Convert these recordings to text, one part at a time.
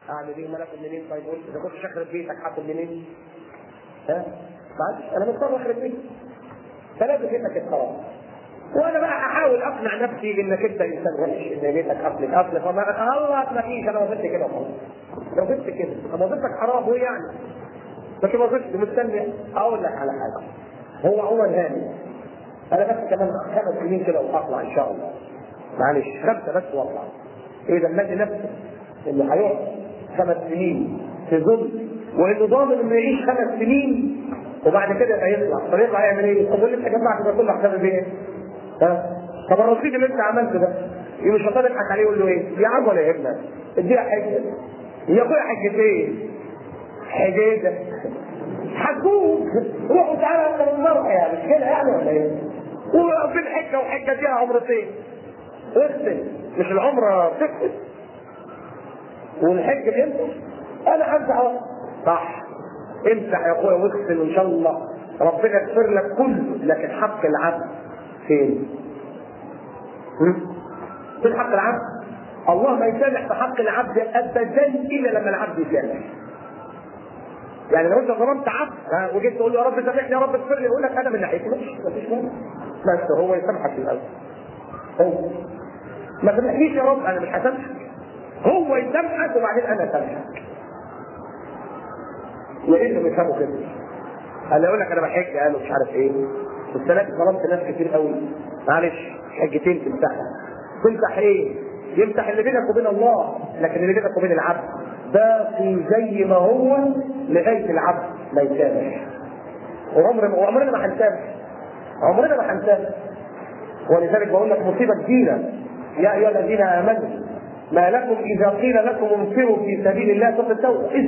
اعمل ايه مالك منين طيب قلت اذا كنت اخرب بيتك هاكل منين؟ ها؟ معلش انا مضطر اخرب بيتك فلازم بيتك القرار وانا بقى احاول اقنع نفسي انك انت انسان وحش ان بيتك اصلك اصلك فما الله ما فيش انا وظيفتي كده خلاص لو جبت كده طب وظيفتك حرام وايه يعني؟ لكن وظيفتي مستني اقول لك على حاجه هو عمر هاني انا بس كمان خمس سنين كده واطلع ان شاء الله معلش خمسه بس واطلع ايه ده النادي نفسه اللي هيقعد خمس سنين في ظل وانه ضامن انه يعيش خمس سنين وبعد كده يبقى يطلع طب يطلع يعمل ايه؟ طب اللي انت جمعت ده كله حساب بايه؟ ها؟ طب الرصيد اللي انت عملته ده يبقى الشيطان يضحك عليه يقول له ايه؟ يا عم ولا يا ابنك اديها حجه يا اخويا حجه ايه؟ حجيجه حجوك روحوا تعالى انت من المرأة يعني مش كده يعني ولا ايه؟ وفي الحجه وحجه فيها عمرتين اغسل مش العمره بتغسل والحج بيمسح انا امسح اهو صح امسح يا اخويا واغسل ان شاء الله ربنا يغفر لك كله لكن حق العبد فين؟ فين حق العبد؟ الله ما يسامح في حق العبد ابدا الا لما العبد يسامح. يعني لو انت ظلمت عبد وجيت تقول له يا رب سامحني يا رب اغفر لي يقول لك انا من ناحيتي ماشي مفيش مانع. بس هو يسامحك في الاول. هو ما سامحنيش يا رب انا مش هسامحك. هو يسامحك وبعدين انا اسامحك. يا ريت بيفهموا كده. قال يقول لك انا بحج قالوا مش عارف ايه. والسلام ظلمت ناس كتير قوي. معلش حجتين تمسحها. تمسح ايه؟ يمسح اللي بينك وبين الله لكن اللي بينك وبين العبد باقي زي ما هو لغايه العبد ما يسامح. وعمر وعمرنا ما هنسامح. عمرنا ما هنسامح. ولذلك بقول لك مصيبه كبيره يا ايها الذين امنوا ما لكم اذا قيل لكم انفروا في سبيل الله سوره التوبه اذ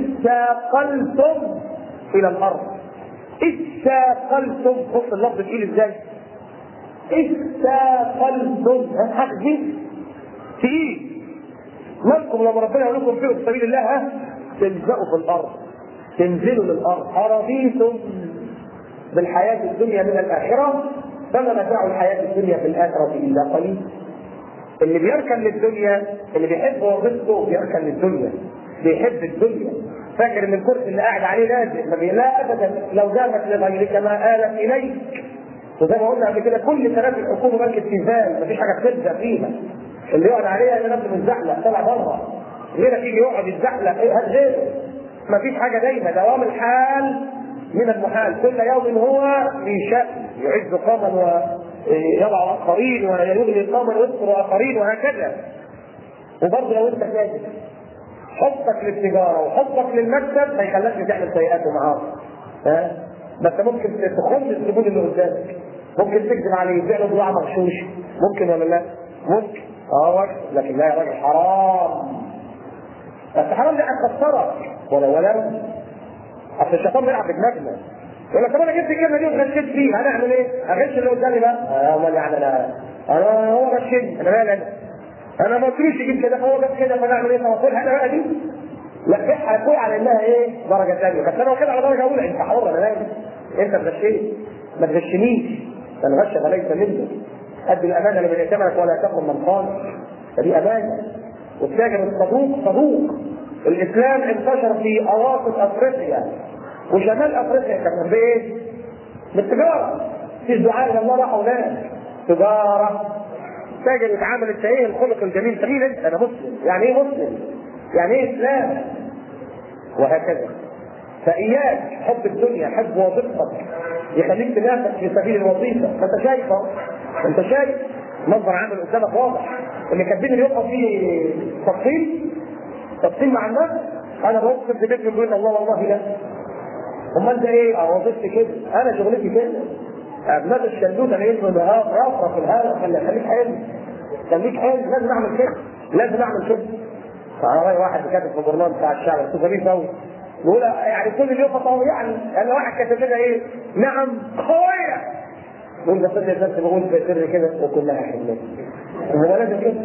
ثاقلتم الى الارض اذ ثاقلتم بص اللفظ تقيل ازاي اذ ثاقلتم حاجه تقيل مالكم لما ربنا يقول لكم انفروا في سبيل الله ها تلزقوا في الارض تنزلوا للارض ارضيتم بالحياه الدنيا من الاخره فما متاع الحياه الدنيا في الاخره الا قليل اللي بيركن للدنيا اللي بيحب وظيفته بيركن للدنيا بيحب الدنيا فاكر ان الكرسي اللي قاعد عليه لازم ما بي- لا ابدا لو دامت لغيرك ما آلت اليك وزي ما قلنا قبل كده كل كراسي الحكومه ملك التيزان مفيش حاجه تلزق فيها اللي يقعد عليها اللي نفسه متزحلق طلع بره غيرك يجي يقعد يتزحلق ايه هات غيره مفيش حاجه دايمه دوام الحال من المحال كل يوم هو في شأن يعز قوما ويضع اخرين ويغني قوما ويذكر اخرين وهكذا وبرضه لو انت كاذب حبك للتجاره وحبك للمكسب ما يخلكش تعمل سيئات ومعاصي ها بس ممكن تخم الزبون اللي قدامك ممكن تكذب عليه يبيع له بضاعه مغشوش ممكن ولا لا؟ ممكن اه وقت لكن لا يا راجل حرام بس حرام دي هتخسرك ولا ولو اصل الشيطان بيلعب بدماغنا يقول لك طب انا جبت الكلمه دي وغشيت فيها هنعمل ايه؟ اغش اللي قدامي بقى اه امال يعني انا انا هو غشني انا مالي انا انا ما قلتلوش يجيب كده فهو جاب كده فنعمل ايه؟ طب انا بقى دي لا بيحها يقول على انها ايه؟ درجه ثانيه بس انا واخدها على درجه اولى انت حر انا مالي انت تغشني ما تغشنيش الغش فليس منه ادي الامانه لمن ائتمنك ولا تكن من خان فدي امانه والتاجر الصدوق صدوق الاسلام انتشر في اواسط افريقيا وشمال افريقيا كمان بايه؟ بالتجاره في دعاء الى الله راحوا هناك تجاره تاجر يتعامل انت ايه الخلق الجميل انت مين انت؟ انا مسلم يعني ايه مسلم؟ يعني ايه اسلام؟ وهكذا فاياك حب الدنيا حب وظيفتك يخليك تنافس في سبيل الوظيفه ما انت شايف اهو انت شايف منظر عامل قدامك واضح اللي كاتبين اللي يقف فيه تفصيل تفصيل مع الناس انا بوقف في بيتي بقول الله والله لا امال ده ايه؟ اه وظيفتي كده انا شغلتي كده ابناء الشلوت انا اسمه نهار رافرة في الهواء خلي خليك حلو خليك حلو لازم اعمل كده لازم اعمل كده فراي واحد كاتب في البرنامج بتاع الشعب بس غريب قوي بيقول يعني كل اللي يقف اهو يعني انا واحد كاتب لنا ايه؟ نعم قويه يقول بس انا بس بقول في سر كده وكلها حلوه هو لازم كده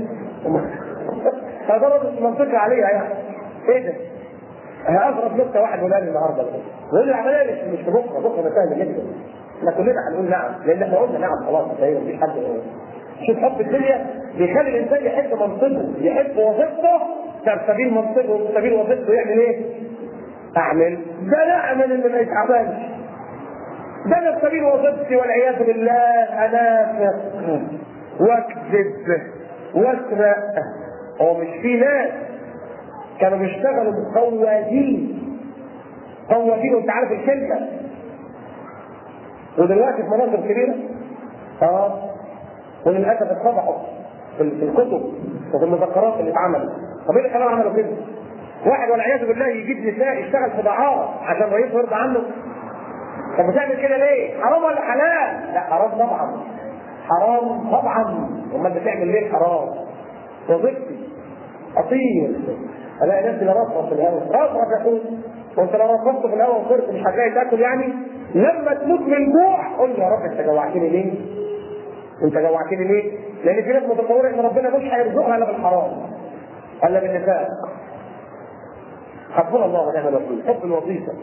هذا رد منطقي عليها يعني ايه ده؟ اغرب نكته واحد قولها لي النهارده يقول لي العمليه مش مش بكره بكره ده سهل جدا احنا كلنا هنقول نعم لان احنا قلنا نعم خلاص تقريبا مفيش حد يقول شوف حب الدنيا بيخلي الانسان يحب منصبه يحب وظيفته اكثر سبيل منصبه وسبيل وظيفته يعمل ايه؟ اعمل ده لا اعمل اللي ما يتعبانش ده انا سبيل وظيفتي والعياذ بالله انافق واكذب واسرق هو مش في ناس كانوا بيشتغلوا قوادين قوادين وانت عارف الكلمه ودلوقتي في مناصب كبيره اه وللاسف اتفضحوا في في الكتب وفي المذكرات اللي اتعملت طب ايه اللي كانوا عملوا كده؟ واحد والعياذ بالله يجيب نساء يشتغل في دعاره عشان رئيسه يرضى عنه طب بتعمل كده ليه؟ حرام ولا حلال؟ لا حرام طبعا حرام طبعا امال بتعمل ليه حرام؟ وظيفتي اطير الاقي نفسي برفرف في الهواء رفرف يا اخوي وانت لو رفرفت في الهواء وصرت مش هتلاقي تاكل يعني لما تموت من جوع قول يا رب انت جوعتني ليه؟ انت جوعتني ليه؟ لان في ناس متصوره ان ربنا مش هيرزقها الا بالحرام الا بالنفاق حسبنا الله ونعم الوكيل حب الوظيفه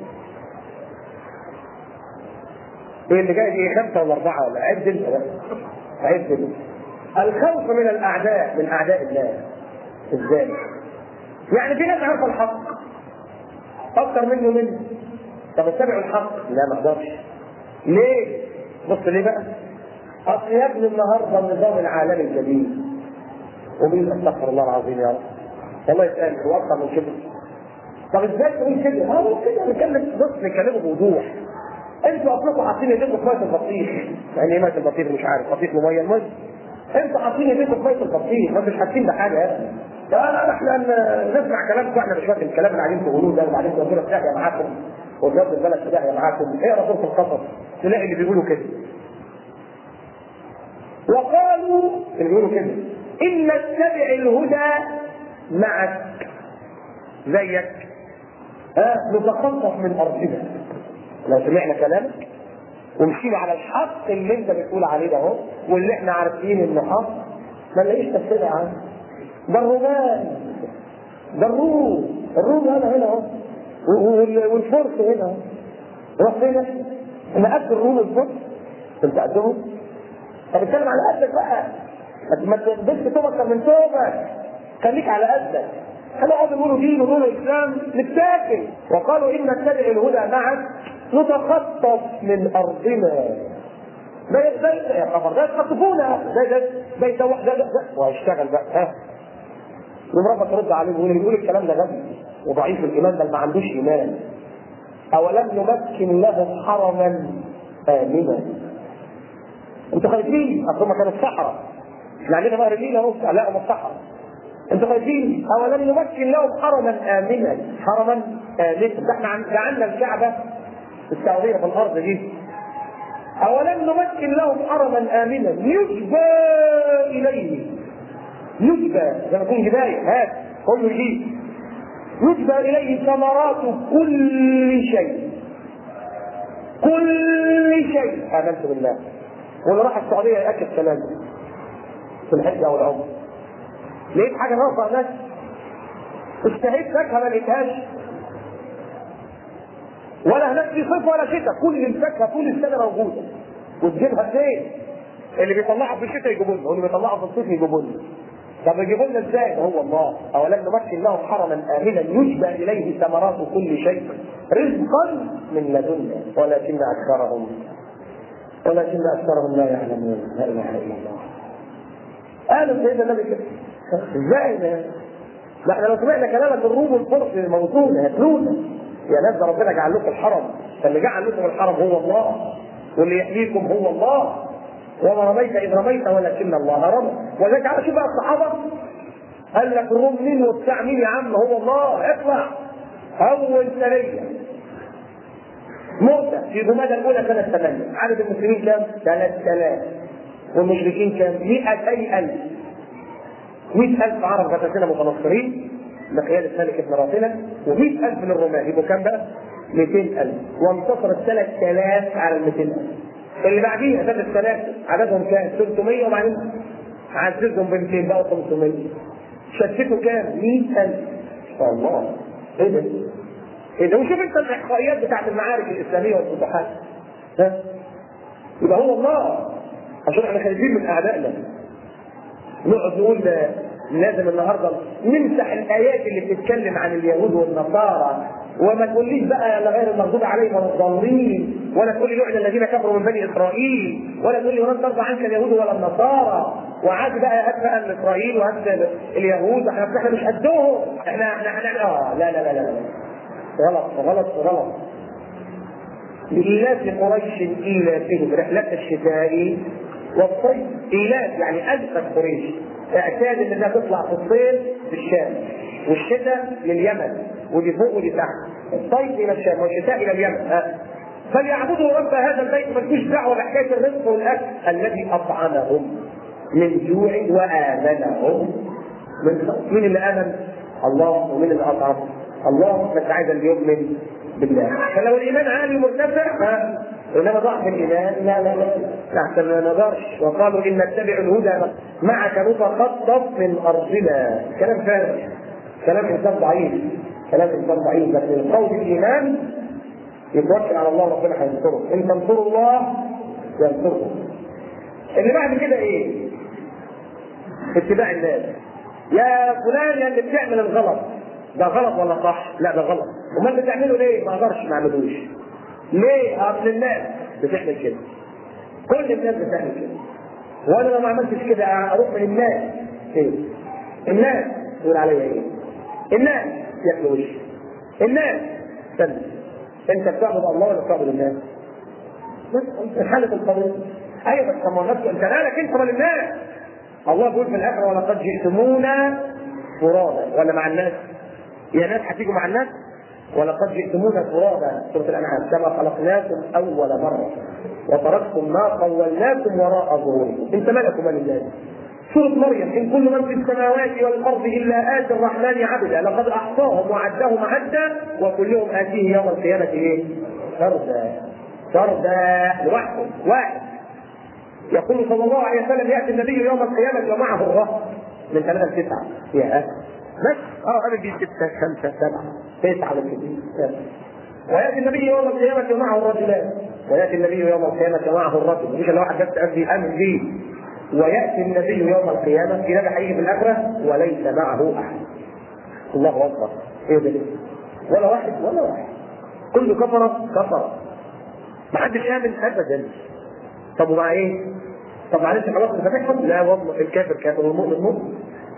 ايه اللي جاي ايه خمسه ولا اربعه ولا عد انت بس عد انت الخوف من الاعداء من اعداء الله ازاي؟ يعني في ناس عارفه الحق اكثر منه منه طب اتبعوا الحق لا ما اقدرش ليه؟ بص ليه بقى؟ اصل يا ابني النهارده النظام العالمي الجديد ومين استغفر الله العظيم يا رب والله يسأل هو اكثر من كده طب ازاي تقول كده؟ اه هو كده نتكلم بص نتكلمه بوضوح انتوا اصلكم حاطين ايديكم في ميه البطيخ يعني ايه ميه البطيخ مش عارف بطيخ وميه الميه انتوا حاطين ايديكم في ميه البطيخ ما انتوش حاسين بحاجه يا ابني لا لا احنا نسمع كلامكم احنا مش فاهم الكلام اللي قاعدين تقولوه ده وبعدين تودونا في داهيه معاكم وبجد البلد في داهيه معاكم اقرا سوره القصص تلاقي اللي بيقولوا كده وقالوا اللي بيقولوا كده ان نتبع الهدى معك زيك ها نتخطف من ارضنا لو سمعنا كلامك ومشينا على الحق اللي انت بتقول عليه ده اهو واللي احنا عارفين انه حق ما نلاقيش تفسير عنه ده الرومان ده الروم الروم هنا هنا اهو والفرس هنا اهو روح فين احنا قد الروم والفرس انت قدهم طب اتكلم على قدك بقى ما تلبسش توبك من توبك خليك على قدك هنقعد يقولوا دين ويقولوا اسلام نتاكل وقالوا ان نتبع الهدى معك نتخطف من ارضنا ده ده يا خبر ده يخطفونا ده ده ده يدوح ده ده وهيشتغل بقى ها يوم ربك يرد عليه ويقول يقول الكلام ده غبي وضعيف الايمان بل ما عندوش ايمان اولم نمكن لهم حرما امنا انتوا خايفين اصل هم كانوا الصحراء احنا عندنا نهر النيل اهو لا هم الصحراء انتوا خايفين اولم نمكن لهم حرما امنا حرما امنا ده احنا جعلنا الكعبه السعوديه في الارض دي اولم نمكن لهم حرما امنا يجبى اليه يجبى زي ما يكون جبايه هات كله يجيب يجبى اليه ثمرات كل شيء كل شيء امنت بالله واللي راح السعوديه ياكد كلام في الحج او العمر لقيت حاجه ناقصه هناك اشتهيت فاكهه ما لقيتهاش ولا هناك في صيف ولا شتاء كل الفاكهه طول السنه موجوده وتجيبها فين؟ اللي بيطلعها في الشتاء يجيبوا لنا واللي بيطلعها في الصيف يجيبوا لنا طب يجيبوا لنا ازاي؟ هو الله اولم نمكن لهم حرما امنا يجبى اليه ثمرات كل شيء رزقا من لدنا ولكن اكثرهم ولكن اكثرهم لا يعلمون لا اله الا الله قالوا سيدنا النبي كده ازاي ده؟ ما احنا لو سمعنا كلامك الروم والفرس موزونه ياكلونا يا ناس ده ربنا جعل لكم الحرم فاللي جعل لكم الحرم هو الله واللي يحميكم هو الله وما رميت اذ رميت ولكن الله رمى ولذلك على شوف بقى الصحابه قال لك الروم مين وبتاع مين يا عم هو الله اطلع اول سريه موتى في جمادى الاولى سنه 8 عدد المسلمين كام؟ 3000 والمشركين كام؟ 200000 100000 عرب غساسنه متنصرين بقيادة ملك ابن رافلة و100000 للرومان يبقوا كام بقى؟ 200000 وانتصر ال 3000 على ال 200000 اللي بعديها سنة الثلاثة عددهم كام؟ 300 وبعدين عززهم ب 200 بقوا 500 شتتوا كام؟ 100000 شاء الله ايه ده؟ ايه ده؟ وشوف انت الاحصائيات بتاعت المعارك الاسلاميه والفتوحات ها؟ يبقى هو الله عشان احنا خايفين من اعدائنا نقعد نقول لازم النهارده نمسح الايات اللي بتتكلم عن اليهود والنصارى وما تقوليش بقى يا غير المغضوب عليهم ولا الضالين ولا تقول لي لعن الذين كفروا من بني اسرائيل ولا تقول لي ولن ترضى عنك اليهود ولا النصارى وعاد بقى هات بقى اسرائيل وهات اليهود احنا احنا مش قدهم احنا احنا احنا اه لا لا لا لا, لا. غلط غلط غلط لإيلاف قريش إيلافهم رحلة الشتاء والصيف إيلاف يعني ألفت قريش اعتاد انها تطلع في الصيف في الشام والشتاء لليمن ودي فوق ودي تحت الصيف الى الشام والشتاء الى اليمن ها. فليعبدوا رب هذا البيت ملكوش دعوه بحكايه الرزق والاكل الذي اطعمهم من جوع وامنهم من خوف مين اللي امن؟ الله ومين اللي اطعم؟ الله بس عايز اللي يؤمن بالله فلو الايمان عالي مرتفع ها انما ضعف الايمان لا لا لا احسن ما نقدرش وقالوا ان نتبع الهدى معك نتخطف من ارضنا كلام فارغ كلام انسان ضعيف كلام انسان ضعيف لكن القول بالايمان يتوكل على الله ربنا هينصره ان تنصروا الله ينصركم اللي بعد كده ايه؟ اتباع الناس يا فلان يا اللي بتعمل الغلط ده غلط ولا صح؟ لا ده غلط امال بتعمله ليه؟ ما اقدرش ما اعملوش ليه؟ اصل الناس بتعمل كده كل الناس بتعمل كده وانا لو ما عملتش كده اروح من الناس ايه؟ الناس يقول عليا ايه؟ الناس ياكلوا وشي الناس استنى انت بتعبد الله ولا بتعبد الناس؟ بس انت حالة القانون ايوه بس طب ما الناس انت مالك انت ولا الناس؟ الله بيقول في الاخره ولقد جئتمونا فرادا ولا مع الناس؟ يا ناس هتيجوا مع الناس؟ ولقد جئتمونا فرادا سورة الأنعام كما خلقناكم أول مرة وتركتم ما خولناكم وراء ظهوركم أنت مالك ومال الله سورة مريم إن كل من في السماوات والأرض إلا آتي الرحمن عبدا لقد أحصاهم وعدهم عدا وكلهم آتيه يوم القيامة إيه؟ فردا فردا لوحده واحد يقول صلى الله عليه وسلم يأتي النبي يوم القيامة ومعه الرهب من ثلاثة لتسعة يا بس اه انا دي ستة خمسة سبعة تسعة بالكثير وياتي النبي يوم القيامة معه الرجلان وياتي النبي يوم القيامة معه الرجل مش اللي واحد بس قد يامن به وياتي النبي يوم القيامة في نبي هيجي في الاخرة وليس معه احد الله اكبر ايه ده ولا واحد ولا واحد كل كفرة كفرة ما حدش يامن ابدا طب ومع ايه؟ طب معلش خلاص نفتحهم؟ لا والله الكافر كافر والمؤمن مؤمن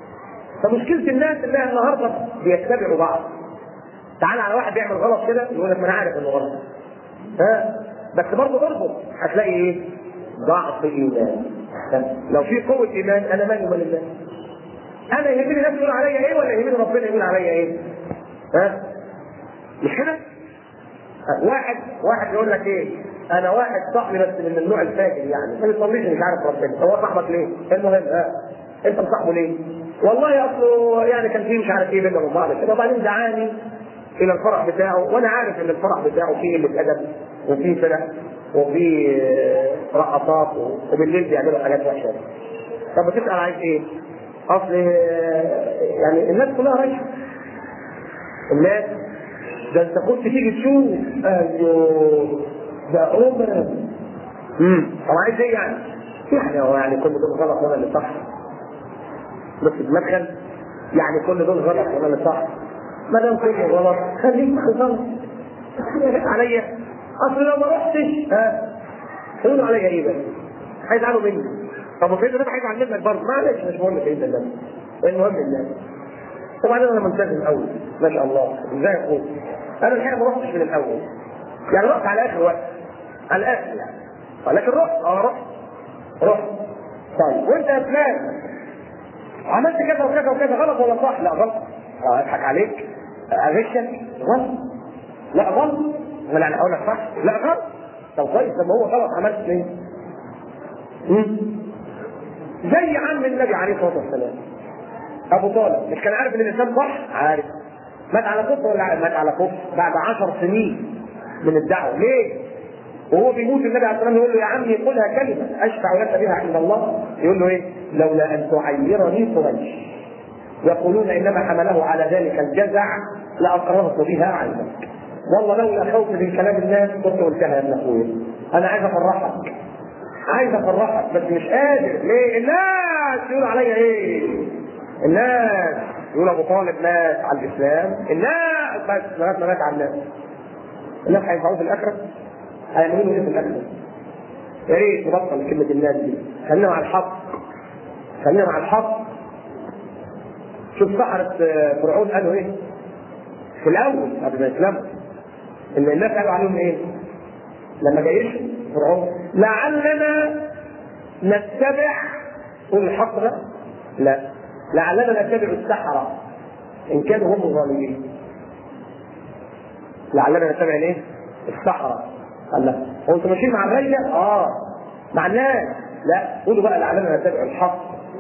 فمشكله الناس انها النهارده بيتبعوا بعض تعال على واحد بيعمل غلط كده يقول لك ما انا عارف انه غلط ها بس برضه اربط هتلاقي ايه؟ ضعف ايمان لو في قوه ايمان انا مالي ومال الله انا يهمني الناس يقول عليا ايه ولا يهمني ربنا يقول عليا ايه؟ ها؟ مش كده؟ واحد واحد يقول لك ايه؟ انا واحد صاحبي بس من النوع الفاجر يعني ما بيصليش مش عارف ربنا هو صاحبك ليه؟ المهم ها انت مصاحبه ليه؟ والله اصله يعني كان في مش عارف ايه بيننا وبين بعض كده وبعدين دعاني الى الفرح بتاعه وانا عارف ان الفرح بتاعه فيه قله ادب وفيه فرح وفيه رقصات وبالليل بيعملوا حاجات وحشه طب بتسال عايز ايه؟ اصل يعني الناس كلها رايحه الناس ده انت كنت تيجي تشوف ايوه ده عمر امم طب عايز ايه يعني؟ يعني هو يعني كل دول غلط وانا اللي صح بس المدخل يعني كل دول غلط وانا اللي صح ما دام كله غلط خليك غلط عليا اصل لو ما رحتش ها يقولوا عليا ايه بقى؟ هيزعلوا مني طب وفين ده هيزعل منك برضه معلش مش مهم سيدنا النبي المهم الناس وبعدين انا ملتزم قوي ما شاء الله ازاي اقول انا الحقيقه ما رحتش من الاول يعني رحت على اخر وقت على الاخر يعني لكن رحت اه رحت رحت طيب وانت يا فلان عملت كذا وكذا وكذا غلط ولا صح؟ لا غلط اه اضحك عليك اغشك غلط لا غلط ولا انا اقول لك صح؟ لا غلط طب كويس لما هو غلط عملت ايه؟ زي عم النبي عليه الصلاه والسلام ابو طالب مش كان عارف ان الانسان صح؟ عارف مات على كفر ولا مات على كفر بعد عشر سنين من الدعوه ليه؟ وهو بيموت النبي عليه الصلاه والسلام يقول له يا عمي قلها كلمه اشفع لك بها عند الله يقول له ايه؟ لولا ان تعيرني قريش يقولون انما حمله على ذلك الجزع لاقررت بها عينك والله لولا خوف من كلام الناس كنت قلتها يا ابن اخويا انا عايز افرحك عايز افرحك بس مش قادر ليه؟ الناس يقولوا عليا ايه؟ الناس يقول ابو طالب مات على الاسلام الناس بس لغايه ما مات على الناس الناس هينفعوه في الاخره هيعملوا له ايه في الاخره؟ يا ريت نبطل كلمه الناس دي خلينا مع الحق خلينا مع الحق شوف سحرة فرعون قالوا ايه؟ في الاول قبل ما يسلموا ان الناس قالوا عليهم ايه؟ لما جايش فرعون لعلنا نتبع قول الحق ده لا لعلنا نتبع السحرة ان كانوا هم الظالمين لعلنا نتبع الايه؟ السحرة قال لا هو انتوا ماشيين مع الرية؟ اه مع الناس لا قولوا بقى لعلنا نتبع الحق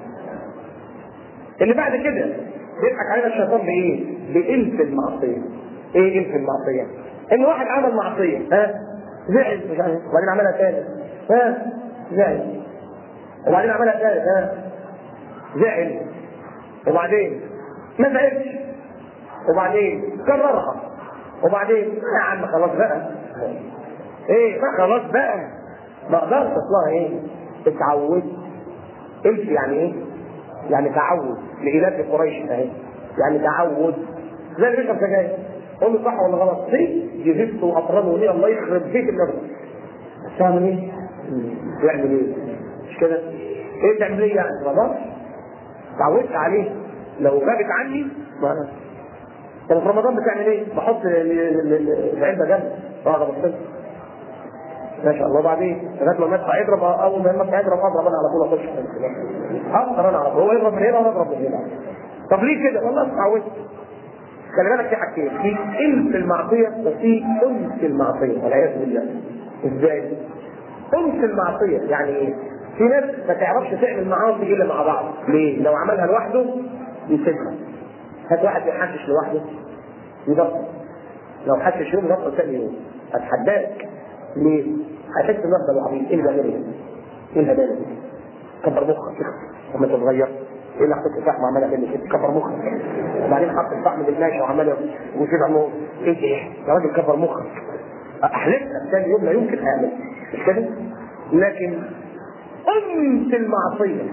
اللي بعد كده بيضحك علينا الشيطان بايه؟ بإلف المعصية ايه إلف المعصية؟ ان واحد عمل معصية ها زعل مش عارف وبعدين عملها ثالث ها زعل وبعدين عملها ثالث ها زعل وبعدين ما زعلش وبعدين كررها وبعدين يا عم خلاص بقى ايه ما خلاص بقى ما اقدرش اصلها ايه اتعود الف يعني ايه يعني تعود لإلاف قريش اهي يعني تعود زي اللي بيشرب سجاير قول له صح ولا غلط ليه؟ جذبت واطرده ليه الله يخرب بيت النبي تعمل ايه؟ يعمل ايه؟ مش كده؟ ايه تعمل ايه يعني؟ ما اقدرش تعودت عليه لو غابت عني ما طب في رمضان بتعمل ايه؟ بحط العلبه جنب اقعد ابص ما شاء الله وبعدين لغايه ما المدفع يضرب اول ما المدفع يضرب اضرب انا على طول اخش اقدر انا على طول هو يضرب من هنا وانا اضرب من هنا طب ليه كده؟ والله اتعودت خلي بالك في حاجتين في انس المعصيه وفي انس المعصيه والعياذ بالله ازاي؟ انس المعصيه يعني ايه؟ في ناس ما تعرفش تعمل معاصي الا مع بعض ليه؟ لو عملها لوحده يسيبها هات واحد يحشش لوحده يبطل لو حشش يوم يبطل ثاني يوم اتحداك ليه؟ هتحس ان انت العبيط ايه الهباله دي؟ ايه الهباله دي؟ كبر مخك لما تتغير ايه اللي حطيت الفحم وعمال اعمل كده كبر مخك وبعدين حط الفحم بالماشي وعمال وكده عمال ايه ده يا راجل كبر مخك احلف لك ثاني يوم لا يمكن هيعمل مش كده؟ لكن انت المعصيه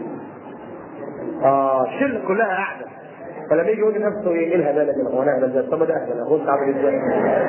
اه الشله كلها قاعده فلما يجي يقول لنفسه ايه الهباله دي هو انا اهبل ازاي؟ طب ما ده اهبل اهو انت عامل ازاي؟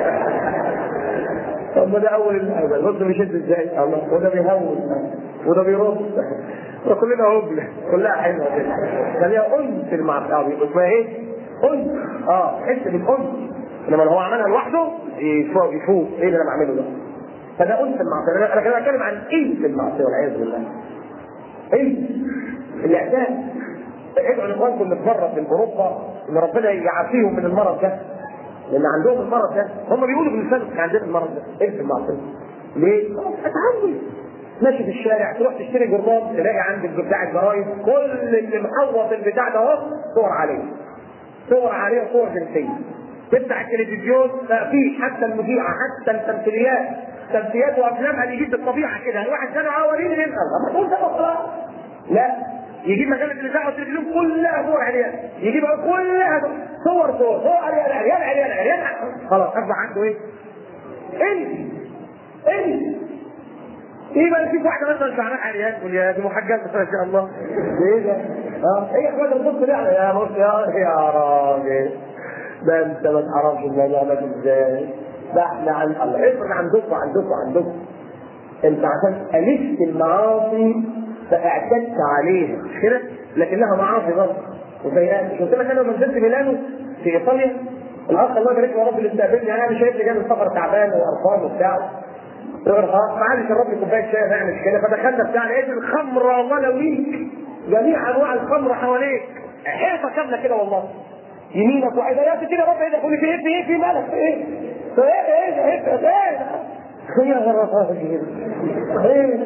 طب ما ده اول الهبل بص بيشد ازاي؟ الله وده بيهون وده بيرد وكلنا هبل كلها حلوه كده خليها انس المعصيه اسمها ايه؟ انس اه حس بالانس انما لو هو عملها لوحده يفوق يفوق ايه اللي انا بعمله ده؟ فده انس المعصيه انا كده بتكلم عن انس المعصيه والعياذ بالله انس الاعداد ادعوا لاخوانكم اللي بره في اوروبا ان ربنا يعافيهم من المرض ده لان عندهم المرض ده هم بيقولوا بلسانهم احنا عندنا المرض ده ايه المعصيه ليه؟ اتعود ماشي في الشارع تروح تشتري جرنان تلاقي عند بتاع الجرايد كل اللي محوط البتاع ده اهو صور عليه صور عليه صور جنسيه تفتح التلفزيون ما فيش حتى المذيعه حتى التمثيليات تمثيليات وافلامها اللي يجيب الطبيعه كده الواحد سنه وريني نسال ما تقول ده خلاص لا يجيب مجله الاذاعه والتلفزيون كلها صور عريان يجيب كلها صور صور صور عريان عريان عريان عريان خلاص اصبح عنده ايه؟ انت انت ايه بقى في واحده مثلا شعرها عريان تقول يا دي محجبه ما شاء الله ايه ده؟ اه هي اخوات البص دي يا بص يا يا راجل ده انت ما تعرفش الموضوع ده ازاي ده احنا عن الله افرض عندكم عندكم عندكم انت عشان الفت المعاصي فاعتدت عليها مش كده؟ لكنها معاصي برضه وسيئات مش قلت لك انا لما نزلت ميلانو في ايطاليا الاخ الله يبارك له يا رب اللي استقبلني انا شايف لي جاي السفر تعبان وقرفان وبتاع ارهاق معلش شرب لي كوبايه شاي نعمل كده فدخلنا بتاع لقيت الخمره ولويك جميع انواع الخمر حواليك حيطه كامله كده والله يمينك وعيديات كده رب ايه ده كل في ايه في ايه في مالك في ايه في ايه ايه ايه ايه ايه يا راجل ايه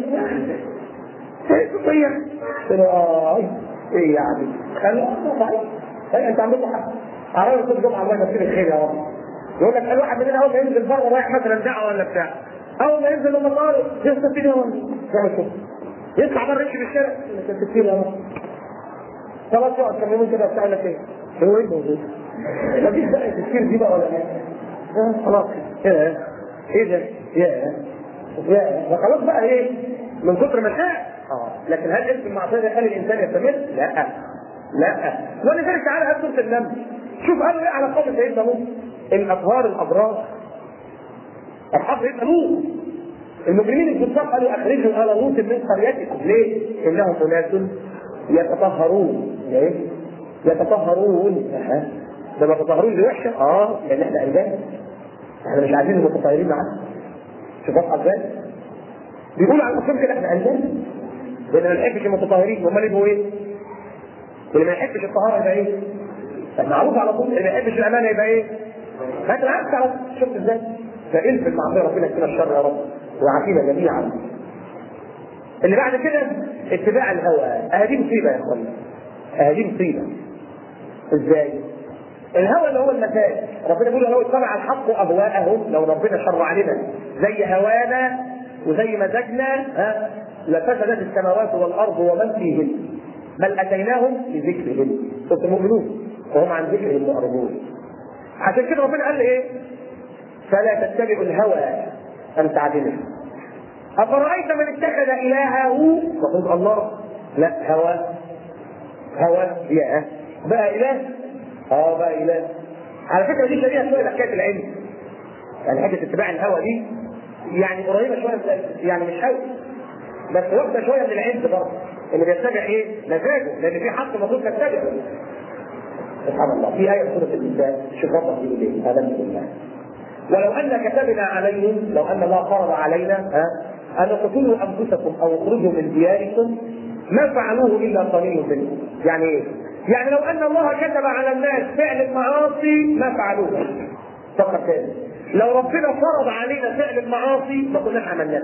ايه صغير اه ايه يعني خلي ايه انت عندكم حق عربي كل جمعه الله يمسك الخير يا رب يقول لك الواحد مننا اول ما ينزل بره رايح مثلا دعوه ولا بتاع اول ما ينزل من المطار يستفيد يا رب يعمل كده يطلع بره يمشي في الشارع يستفيد يا رب خلاص يقعد كم يومين كده بتاع لك ايه هو ايه موجود مفيش بقى التفكير دي بقى ولا ايه خلاص ايه ايه ده يا يا خلاص بقى ايه من كتر ما شاء اه لكن هل اسم المعصيه ده يخلي الانسان يستمر؟ لا لا ولذلك تعالى هات سوره النمل شوف قالوا ايه على قول سيدنا لوط الاطهار الابرار اصحاب سيدنا لوط المجرمين الكفار قالوا اخرجوا ال لوط من قريتكم ليه؟ انهم اناس يتطهرون ليه؟ يتطهرون أها. ده يتطهرون دي وحشه؟ اه لان احنا قلبان احنا مش عايزين المتطهرين معانا شوف واضحه ازاي؟ بيقولوا على الرسول كده احنا قلبان لان ما نحبش المتطهرين امال يبقوا ايه؟ اللي ما يحبش الطهاره يبقى ايه؟ معروف على طول اللي ما يحبش الامانه يبقى ايه؟ هات العكس على طول شفت ازاي؟ فالف المعصيه ربنا يكفينا الشر يا رب وعافينا جميعا. اللي بعد كده اتباع الهوى، اهدي مصيبه يا اخوانا. اهدي مصيبه. ازاي؟ الهوى اللي هو المزاج، ربنا بيقول لو اتبع الحق اهواءهم لو ربنا شرع لنا زي هوانا وزي مزاجنا ها لفسدت السماوات والارض ومن فيهن بل اتيناهم بذكرهم سوره المؤمنون وهم عن ذكرهم معرضون عشان كده ربنا قال ايه؟ فلا تتبعوا الهوى ان تعدلوا افرايت من اتخذ الهه وقل الله لا هوى هوى يا بقى اله اه بقى اله على فكره دي شبيهه شويه بحكايه العلم يعني حته اتباع الهوى دي يعني قريبه شويه يعني مش قوي بس واخده شويه من العلم برضه اللي بيتبع ايه؟ مزاجه لان في حق المفروض نتبعه سبحان الله في آية سورة النساء شوف ربنا بيقول إيه هذا من الله ولو أن كتبنا عليهم لو أن الله فرض علينا ها أن تقتلوا أنفسكم أو اخرجوا من دياركم ما فعلوه إلا قليل منهم يعني إيه؟ يعني لو أن الله كتب على الناس فعل المعاصي ما فعلوه فكر تاني لو ربنا فرض علينا فعل المعاصي ما كناش عملناه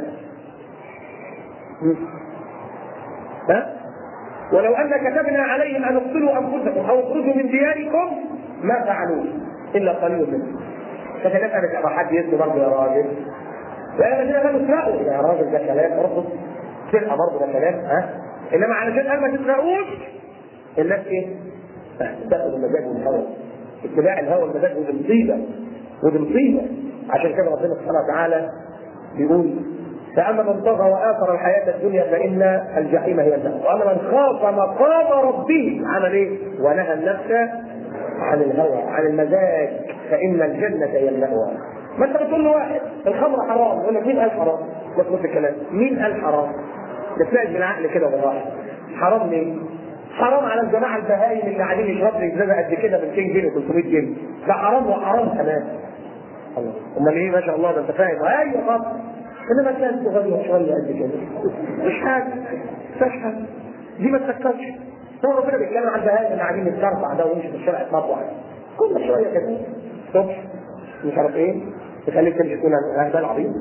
ها ولو ان كتبنا عليهم ان اقتلوا انفسكم او اخرجوا من دياركم ما فعلوه الا قليل منهم فكذلك انا حد يسمي برضه يا راجل لا الذين لم يسرقوا يا راجل ده كلام برضه سرقه برضه ده كلام ها انما علشان قال ما تسرقوش الناس ايه؟ تاخذ المزاج والهوى اتباع الهوى والمزاج ودي مصيبه ودي مصيبه عشان كده ربنا سبحانه وتعالى بيقول فأما من طغى وآثر الحياة الدنيا فإن الجحيم هي النار، وأما من خاف مقام ربه عمل إيه؟ ونهى النفس عن الهوى، عن المزاج فإن الجنة هي المأوى. ما أنت بتقول له واحد الخمر حرام، يقول لك مين قال حرام؟ بص بص الكلام، مين قال حرام؟ ده تلاقي بالعقل كده بالراحة. حرام ليه؟ حرام على الجماعة البهايم اللي قاعدين يشربوا ازازة قد كده ب 200 جنيه و300 جنيه، ده حرام وحرام كمان. الله، أمال إيه ما شاء الله ده أنت فاهم؟ أيوه طبعا. انما كان صغير شويه قد كده مش حاجه مش حاجه دي ما تفكرش هو ربنا بيتكلم عن بهائم اللي قاعدين يتكربع ده ويمشي في الشارع يتمطوع كل شويه كده الصبح مش عارف ايه تخليك تمشي تقول انا ده العظيم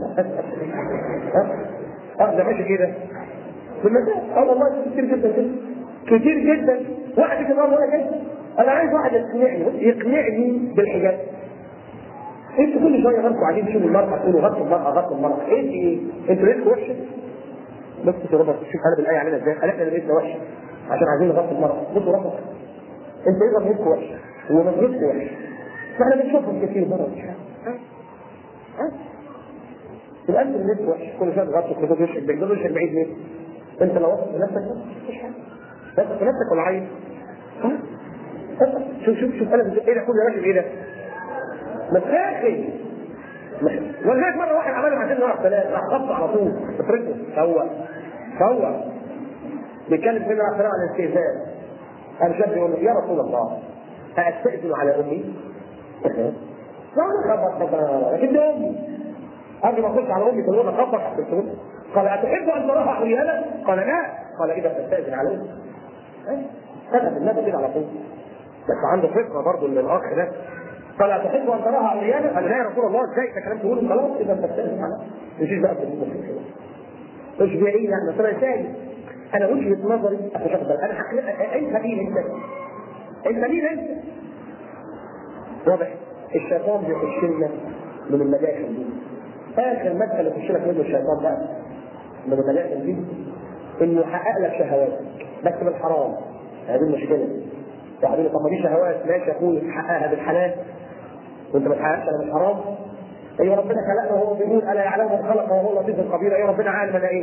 اه ده ماشي كده في المساء اه والله كتير جدا كده كتير جدا واحد كده وانا كده انا عايز واحد يقنعني يقنعني بالحجاب انتوا كل شويه غيركم قاعدين تشوفوا المرأة تقولوا غطوا المرأة غطوا المرأة ايه دي ايه؟ انتوا لقيتوا وحشة؟ بص يا رب شوف انا بالايه علينا ازاي خلقنا لقيتنا وحشة عشان عايزين نغطي المرأة بصوا ربك انتوا ايه ظهرتكم وحشة ونظرتكم وحشة فاحنا بنشوفهم كتير مرة مش ها؟ ها؟ يبقى انت اللي وحش كل شويه تغطي كل شويه وشك بعيد ده وشك بعيد ليه؟ انت لو وصلت لنفسك مفيش حاجه وصلت في نفسك ولا عايز؟ ها؟ شوف شوف شوف انا ايه ده كل راجل ايه ده؟ مساخن ولذلك مره واحد عمل مع سيدنا عليه السلام راح خبط على طول افرده فهو فهو بيتكلم سيدنا عليه السلام عن الاستئذان قام شاب يقول له يا رسول الله أستأذن على أمي؟ قال خبط خبط لكن دي أمي قبل ما أخش على أمي تقول له خبط قال أتحب أن تراها عريانا؟ قال لا قال إذا تستأذن على أمي كتب النبي كده على طول بس عنده فكره برضه ان الاخ ده قال أتحب أن تراها عريانا؟ قال لا يا رسول الله إزاي ده كلام تقوله خلاص إذا أنت بتتكلم عنها مش بقى في المسلمين مش بعيد يعني بس أنا ثاني أنا وجهة نظري أتشغل أنا حقيقة أنت مين أنت؟ أنت مين أنت؟ واضح الشيطان بيخش لنا من المداخل دي آخر مدخل يخش لك منه الشيطان بقى من المداخل دي إنه يحقق لك شهواتك بس بالحرام هذه المشكلة يعني طب ما دي شهوات ماشي يا اخوي تحققها بالحلال وانت ما تحققش انا مش حرام ايوه ربنا خلقنا وهو بيقول الا يعلم من خلق وهو اللطيف الخبير ايوه ربنا عالم انا ايه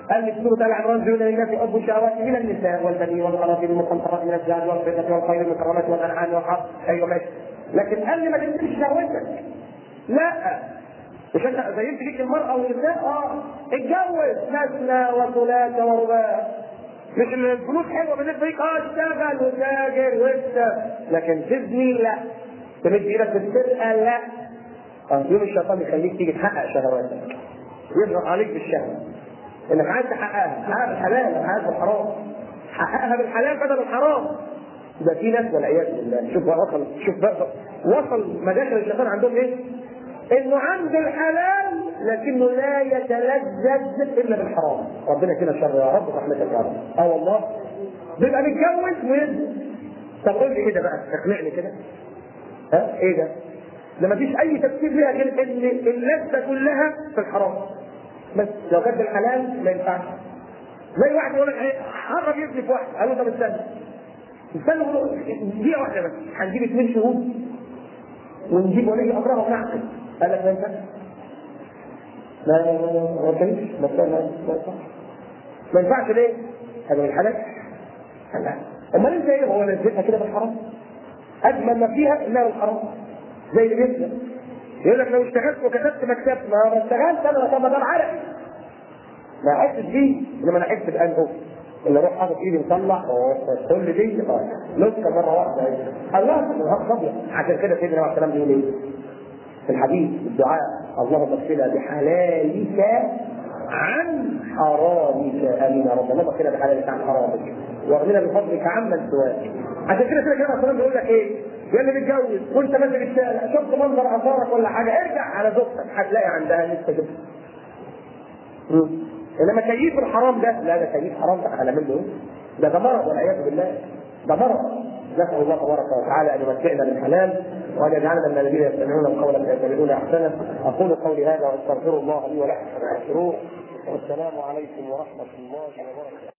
قال لي سورة آل عمران زين للناس حب الشهوات من النساء والبنين والقناطير المقنطرة من الزاد والفضة والخيل المكرمة والأنعام والحرث أيوه ماشي لكن قال لي ما تنسيش شهوتك لا مش انت زينت فيك المرأة والنساء اه اتجوز مثنى وثلاث ورباع مش الفلوس حلوه بالنسبه ليك اه اشتغل وتاجر واكسب لكن تبني لا تمد ايدك في السرقه لا اه يوم الشيطان يخليك تيجي تحقق شهواتك يضغط عليك بالشهوه انك عايز تحققها تحققها بالحلال مش عايز بالحرام حققها بالحلال بدل الحرام ده في ناس والعياذ بالله شوف بقى وصل شوف بقى وصل مداخل الشيطان عندهم ايه؟ انه عنده الحلال لكنه لا يتلذذ الا بالحرام ربنا كده شر يا رب رحمتك يا رب اه والله بيبقى متجوز ويزن طب قول لي كده بقى اقنعني كده ها ايه ده؟ ده مفيش اي تفسير ليها غير ان اللذه كلها في الحرام بس لو كانت بالحلال ما ينفعش زي واحد يقول لك ايه قرب يزني في واحد قال له طب استنى استنى دقيقه واحده بس هنجيب اثنين شهود ونجيب ولي امرها ونعقد قال لك ما ينفعش ما ما ينفعش ما ينفعش ما ينفعش ليه؟ هذا من الحلال لا امال انت ايه هو نزلها كده بالحرام اجمل ما فيها انها بالحرام زي اللي بيبدا يقول لك لو اشتغلت وكتبت مكتبت ما ما اشتغلت انا طب ما ده العرق ما احسش بيه انما انا احس بانه اللي اروح حاطط ايدي مطلع كل دي نسكه مره واحده الله الهاب فاضيه عشان كده سيدنا عليه السلام بيقول ايه؟ في الحديث الدعاء اللهم اغفرنا بحلالك عن حرامك امين يا رب اللهم اغفرنا بحلالك عن حرامك واغننا بفضلك عمن سواك عشان كده سيدنا عليه السلام بيقول لك ايه؟ يا اللي متجوز وانت ماشي في الشارع شفت منظر اثارك ولا حاجه ارجع على زوجتك هتلاقي عندها لسه كده انما كيف الحرام ده لا ده كيف حرام ده على منه ده ده مرض والعياذ بالله ده مرض نسال الله تبارك وتعالى ان يمتعنا بالحلال وان يجعلنا من الذين يستمعون القول فيتبعون احسنه اقول قولي هذا واستغفر الله لي ولكم فاستغفروه والسلام عليكم ورحمه الله وبركاته